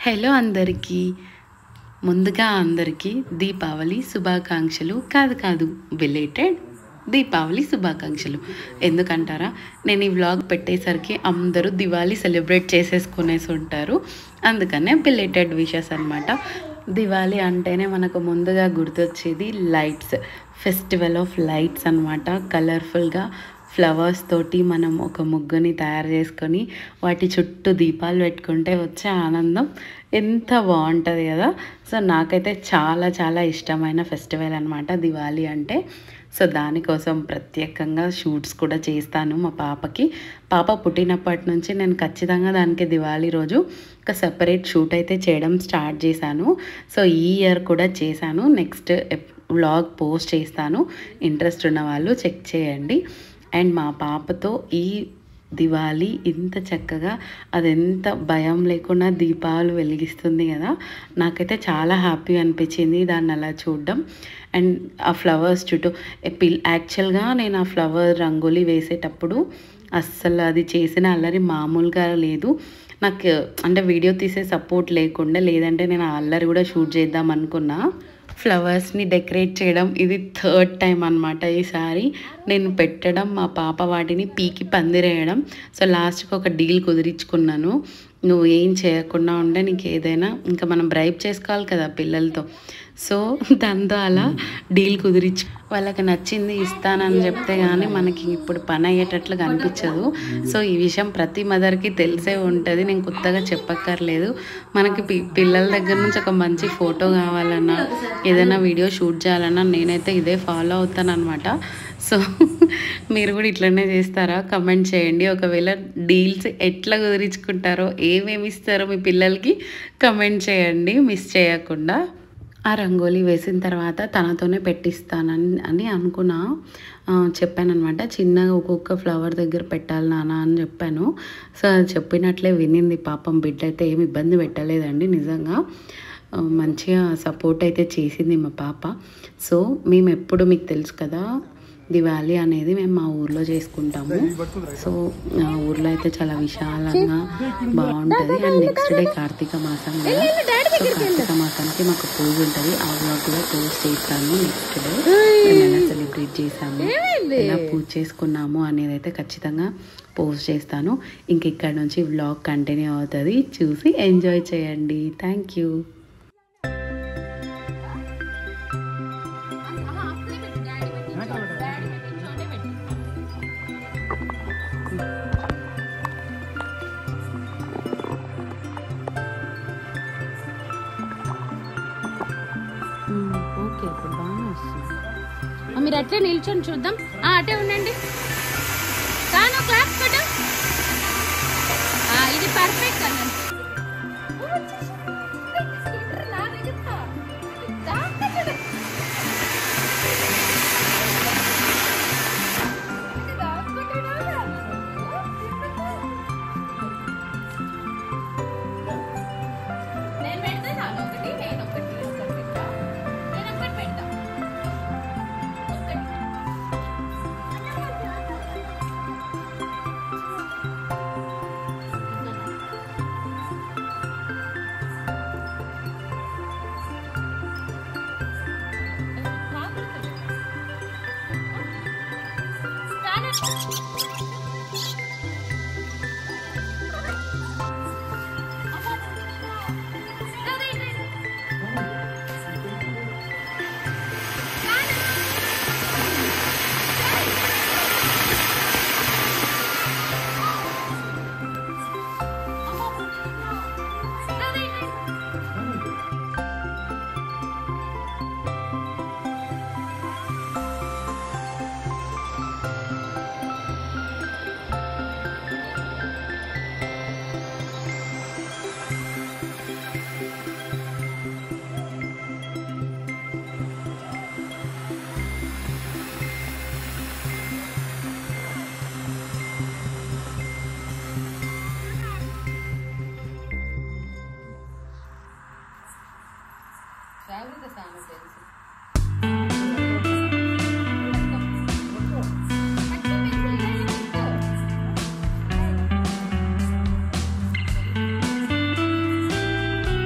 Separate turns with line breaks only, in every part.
Hello అందరికీ ముందుగా అందరికీ దీపావళి శుభాకాంక్షలు కాదు కాదు బిలేటెడ్ దీపావళి శుభాకాంక్షలు ఎందుకంటారా నేను ఈ వ్లాగ్ పెట్టేసరికి అందరూ దివాళీ సెలబ్రేట్ చేసేసుకునేసి ఉంటారు అందుకనే బిలేటెడ్ విషెస్ అనమాట దివాళీ అంటేనే మనకు ముందుగా గుర్తొచ్చేది లైట్స్ ఫెస్టివల్ ఆఫ్ లైట్స్ అనమాట కలర్ఫుల్గా ఫ్లవర్స్ తోటి మనం ఒక ముగ్గుని తయారు చేసుకొని వాటి చుట్టూ దీపాలు పెట్టుకుంటే వచ్చే ఆనందం ఎంత బాగుంటుంది కదా సో నాకైతే చాలా చాలా ఇష్టమైన ఫెస్టివల్ అనమాట దివాళీ అంటే సో దానికోసం ప్రత్యేకంగా షూట్స్ కూడా చేస్తాను మా పాపకి పాప పుట్టినప్పటి నుంచి నేను ఖచ్చితంగా దానికి దివాళీ రోజు ఒక సెపరేట్ షూట్ అయితే చేయడం స్టార్ట్ చేశాను సో ఈ ఇయర్ కూడా చేశాను నెక్స్ట్ వ్లాగ్ పోస్ట్ చేస్తాను ఇంట్రెస్ట్ ఉన్న వాళ్ళు చెక్ చేయండి అండ్ మా పాపతో ఈ దివాళీ ఇంత చక్కగా అదెంత భయం లేకుండా దీపాలు వెలిగిస్తుంది కదా నాకైతే చాలా హ్యాపీ అనిపించింది దాన్ని అలా చూడడం అండ్ ఆ ఫ్లవర్స్ చుట్టూ పిల్ యాక్చువల్గా నేను ఆ ఫ్లవర్ రంగోలీ వేసేటప్పుడు అస్సలు అది చేసిన అల్లరి మామూలుగా లేదు నాకు అంటే వీడియో తీసే సపోర్ట్ లేకుండా లేదంటే నేను ఆ అల్లరి కూడా షూట్ చేద్దాం అనుకున్నా ఫ్లవర్స్ని డెకరేట్ చేయడం ఇది థర్డ్ టైం అనమాట ఈసారి నేను పెట్టడం మా పాప వాటిని పీకి పందిరేయడం సో లాస్ట్కి ఒక డీల్ కుదిరించుకున్నాను నువ్వు ఏం చేయకుండా ఉంటే నీకు ఏదైనా ఇంకా మనం బ్రైబ్ చేసుకోవాలి కదా పిల్లలతో సో దాంతో అలా డీల్ కుదిరించు వాళ్ళకి నచ్చింది ఇస్తానని చెప్తే కానీ మనకి ఇప్పుడు పని అయ్యేటట్లు కనిపించదు సో ఈ విషయం ప్రతి మదర్కి తెలిసే ఉంటుంది నేను కొత్తగా చెప్పక్కర్లేదు మనకి పి పిల్లల దగ్గర నుంచి ఒక మంచి ఫోటో కావాలన్నా ఏదైనా వీడియో షూట్ చేయాలన్నా నేనైతే ఇదే ఫాలో అవుతాను అనమాట సో మీరు కూడా ఇట్లనే చేస్తారా కమెంట్ చేయండి ఒకవేళ డీల్స్ ఎట్లా కుదిరించుకుంటారో ఏమేమి ఇస్తారో మీ పిల్లలకి కమెంట్ చేయండి మిస్ చేయకుండా ఆ రంగోలీ వేసిన తర్వాత తనతోనే పెట్టిస్తానని అని అనుకున్నా చెప్పానమాట చిన్నగా ఒక్కొక్క ఫ్లవర్ దగ్గర పెట్టాలి నాన్న అని చెప్పాను సో అది చెప్పినట్లే వినింది పాపం బిడ్డ అయితే ఏమి ఇబ్బంది పెట్టలేదండి నిజంగా మంచిగా సపోర్ట్ అయితే చేసింది మా పాప సో మేము ఎప్పుడు మీకు తెలుసు కదా దివాళీ అనేది మేము మా ఊర్లో చేసుకుంటాము సో ఆ ఊర్లో అయితే చాలా విశాలంగా బాగుంటుంది అండ్ నెక్స్ట్ డే కార్తీక మాసం కదా సో కార్తీక మాసానికి మాకు పూజ ఉంటుంది ఆ వ్లాగ్ కూడా పోస్ట్ చేస్తాను నెక్స్ట్ డే మేము ఎలా సెలబ్రేట్ చేసాము ఎలా పూజ చేసుకున్నాము అనేది అయితే ఖచ్చితంగా పోస్ట్ చేస్తాను ఇంక ఇక్కడ నుంచి వ్లాగ్ కంటిన్యూ అవుతుంది చూసి ఎంజాయ్ చేయండి థ్యాంక్ యూ ఓకే ఇప్పుడు బాగానే వస్తుంది
ఆ, మీరు అట్లే నిల్చొని చూద్దాం ఆ, అటే ఉండండి కాను క్లాస్ కొట్టు ఆ, ఇది పర్ఫెక్ట్ అన్న నేను పెడతాను ఒకటి నేను ఒకటి ఒకటి పెడతా. నేను ఒకటి పెడతా ఒకటి
ఆ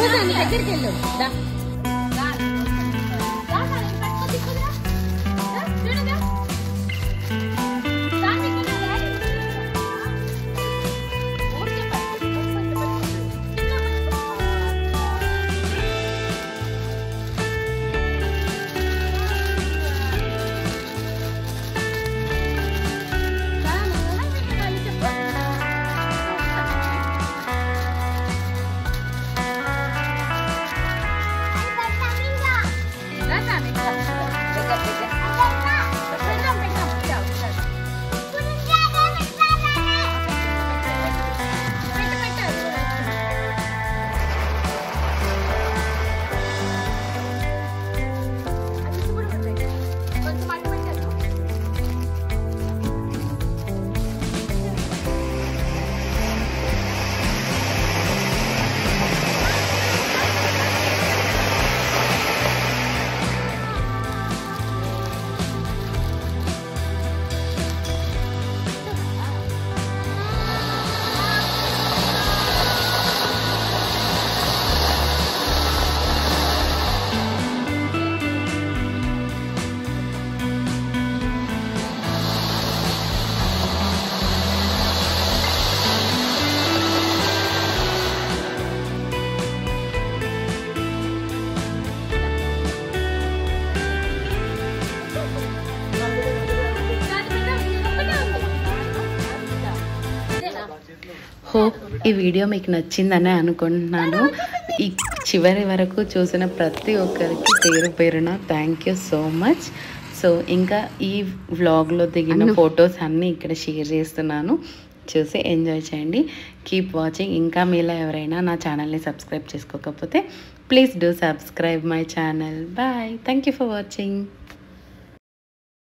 నాన్న దగ్గరికి వెళ్ళు దా.
రా, రా, రా, పట్టుకో, తీసుకురా. రా, చూడగా. రా, తీసుకురా, రా. ఊరికే పట్టుకో, పట్టుకో, పట్టుకో. చిన్న కొంచెం అటు పెట్టేద్దాం
హోప్ ఈ వీడియో మీకు నచ్చిందని అనుకుంటున్నాను ఈ చివరి వరకు చూసిన ప్రతి ఒక్కరికి పేరు పేరున thank you so much so ఇంకా ఈ వ్లాగ్లో దిగిన ఫొటోస్ అన్నీ ఇక్కడ షేర్ చేస్తున్నాను చూసి ఎంజాయ్ చేయండి కీప్ వాచింగ్ ఇంకా మీలో ఎవరైనా నా ఛానల్ని సబ్స్క్రైబ్ చేసుకోకపోతే please do subscribe my channel bye thank you for watching